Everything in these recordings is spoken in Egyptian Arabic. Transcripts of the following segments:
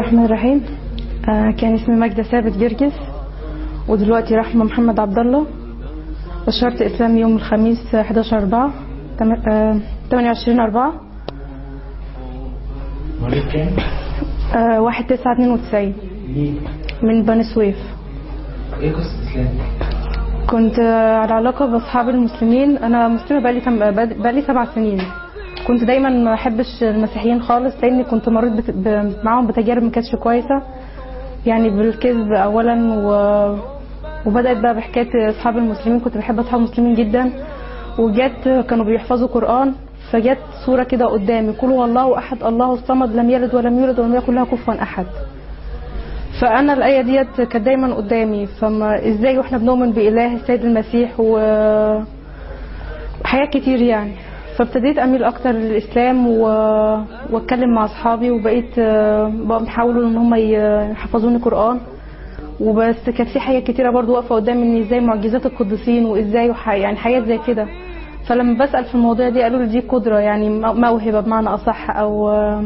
الرحمن الرحيم آه كان اسمي ماجدة ثابت جرجس ودلوقتي رحمة محمد عبد الله بشرت إسلام يوم الخميس 11 4 28 4 مواليد كام؟ آه 1 9 92 ليه؟ من بني سويف ايه قصة الاسلام؟ كنت آه، على علاقة بأصحاب المسلمين أنا مسلمة بقالي كم بقالي سبع سنين كنت دايما ما أحبش المسيحيين خالص لأني كنت مريت بت... ب... معاهم بتجارب ما كانتش كويسة يعني بالكذب أولا و... وبدأت بقى بحكاية أصحاب المسلمين كنت بحب أصحاب المسلمين جدا وجت كانوا بيحفظوا قرآن فجت صورة كده قدامي قل هو الله أحد الله الصمد لم يلد ولم يولد ولم يكن له كفوا أحد فانا الايه ديت كانت دايما قدامي فما ازاي واحنا بنؤمن باله السيد المسيح و حاجات كتير يعني فابتديت اميل اكتر للاسلام و... واتكلم مع اصحابي وبقيت آه، بقى بيحاولوا ان هم يحفظوني قران وبس كانت في حاجات كتيره برضو واقفه قدامي ان ازاي معجزات القديسين وازاي وح... يعني حاجات زي كده فلما بسال في المواضيع دي قالوا لي دي قدره يعني موهبه بمعنى اصح او آه،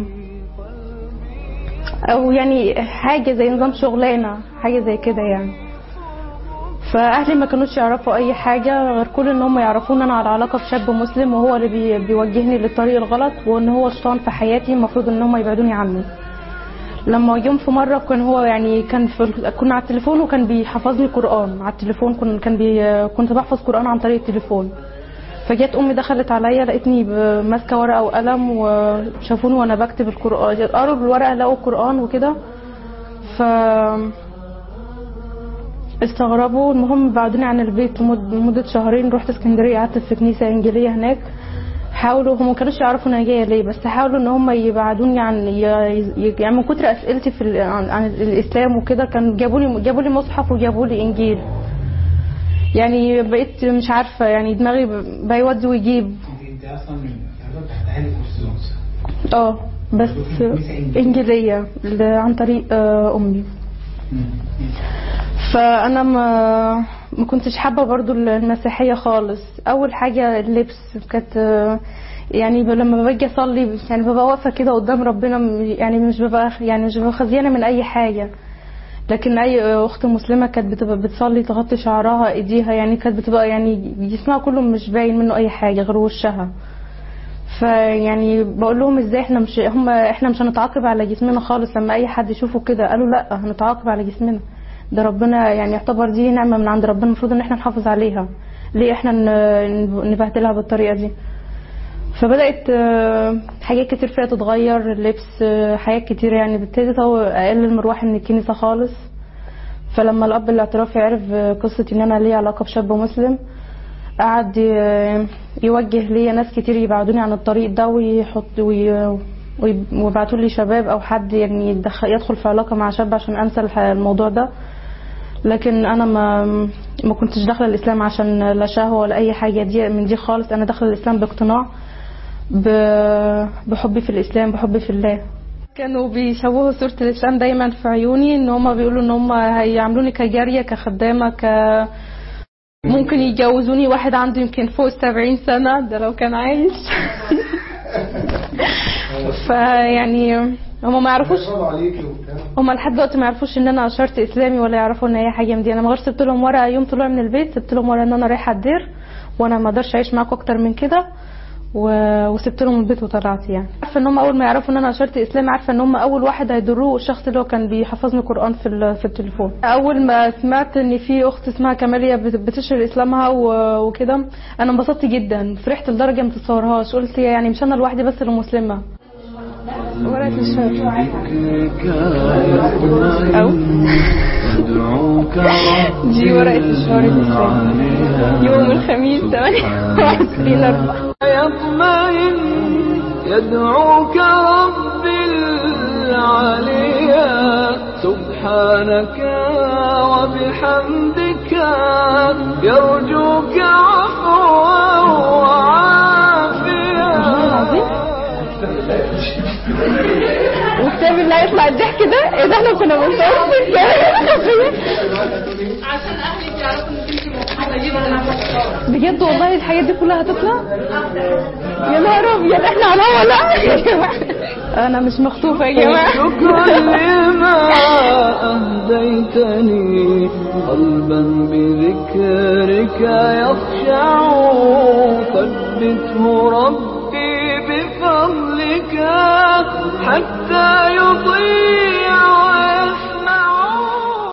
او يعني حاجه زي نظام شغلانه حاجه زي كده يعني فاهلي ما كانوش يعرفوا اي حاجه غير كل ان هم يعرفوا ان انا على علاقه بشاب مسلم وهو اللي بي بيوجهني للطريق الغلط وان هو شيطان في حياتي المفروض ان هم يبعدوني عنه لما يوم في مره كان هو يعني كان في كنا على التليفون وكان بيحفظني قران على التليفون كن كان بي كنت بحفظ قران عن طريق التليفون فجت امي دخلت عليا لقيتني ب- ماسكه ورقه وقلم وشافوني وانا بكتب القران قروا الورقه لقوا القران وكده ف استغربوا المهم بعدوني عن البيت لمد- لمده شهرين رحت اسكندريه قعدت في كنيسه انجيليه هناك حاولوا هم ما كانوش يعرفوا انا جايه ليه بس حاولوا ان هم يبعدوني عن ي- ي- يعني من كتر اسئلتي في ال- عن, عن الاسلام وكده كان جابوا لي جابوا لي مصحف وجابوا لي انجيل يعني بقيت مش عارفه يعني دماغي ب- بيودي ويجيب انت انت اصلا حضرتك تحت اهل الارثوذكس اه بس انجيليه ل- عن طريق آه، امي فانا ما ما كنتش حابه برضو المسيحيه خالص اول حاجه اللبس كانت آه، يعني ب- لما باجي اصلي يعني ببقى واقفه كده قدام ربنا م- يعني مش ببقى يعني مش ببقى خزيانه من اي حاجه لكن اي اخت مسلمه كانت بتبقى بتصلي تغطي شعرها ايديها يعني كانت بتبقى يعني جسمها كله مش باين منه اي حاجه غير وشها فيعني بقول لهم ازاي احنا مش هم احنا مش هنتعاقب على جسمنا خالص لما اي حد يشوفه كده قالوا لا هنتعاقب على جسمنا ده ربنا يعني يعتبر دي نعمه من عند ربنا المفروض ان احنا نحافظ عليها ليه احنا ن- نبهدلها بالطريقه دي فبدات آه، حاجات كتير فيها تتغير اللبس آه، حاجات كتير يعني ابتديت أهو اقلل مروحي من الكنيسه خالص فلما الاب الاعترافي عرف آه، قصه ان انا ليا علاقه بشاب مسلم قعد ي- يوجه ليا ناس كتير يبعدوني عن الطريق ده ويحط وي- وي- ويبعتوا لي شباب او حد يعني يدخل يدخل في علاقه مع شاب عشان انسى الح- الموضوع ده لكن انا ما ما كنتش داخله الاسلام عشان لا شهوه ولا اي حاجه دي من دي خالص انا داخله الاسلام باقتناع ب- بحبي في الاسلام بحبي في الله كانوا بيشوهوا صورة الإسلام دايما في عيوني إن هما بيقولوا إن هما هيعملوني كجارية كخدامة ك ممكن يجوزوني واحد عنده يمكن فوق السبعين سنة ده لو كان عايش فيعني هما ما يعرفوش هما لحد دلوقتي ما يعرفوش ان انا اشرت اسلامي ولا يعرفوا ان هي حاجه من دي انا ما غير سبت لهم ورقه يوم طلوع من البيت سبت لهم ورقه ان انا رايحه الدير وانا ما اقدرش اعيش معاكم اكتر من كده و... وسبت لهم البيت وطلعت يعني عارفه ان هم اول ما يعرفوا ان انا اشرت اسلامي عارفه ان هم اول واحد هيضروه الشخص اللي هو كان بيحفظني قران في ال... في التليفون اول ما سمعت ان في اخت اسمها كماليا بت- بتشهر اسلامها و... وكده انا انبسطت جدا فرحت لدرجه ما تتصورهاش قلت يعني مش انا لوحدي بس اللي مسلمه ورقه الشهر أو دي ورقة الشهر الإسلامي يوم الخميس 28 أربعة يطمئن يدعوك ربي العليا سبحانك وبحمدك يرجوك عفوا وعافيا وكتاب الله يطلع الضحك ده ايه ده احنا كنا بنصور في الكلام عشان اهلك يعرفوا انك انت مبسوطه بجد والله الحاجات دي كلها هتطلع يا نهار ابيض احنا على ولا انا مش مخطوفه يا جماعه شكرا لما أهديتني قلبا بذكرك يخشع ثبته ربي بفضلك حتى يطيب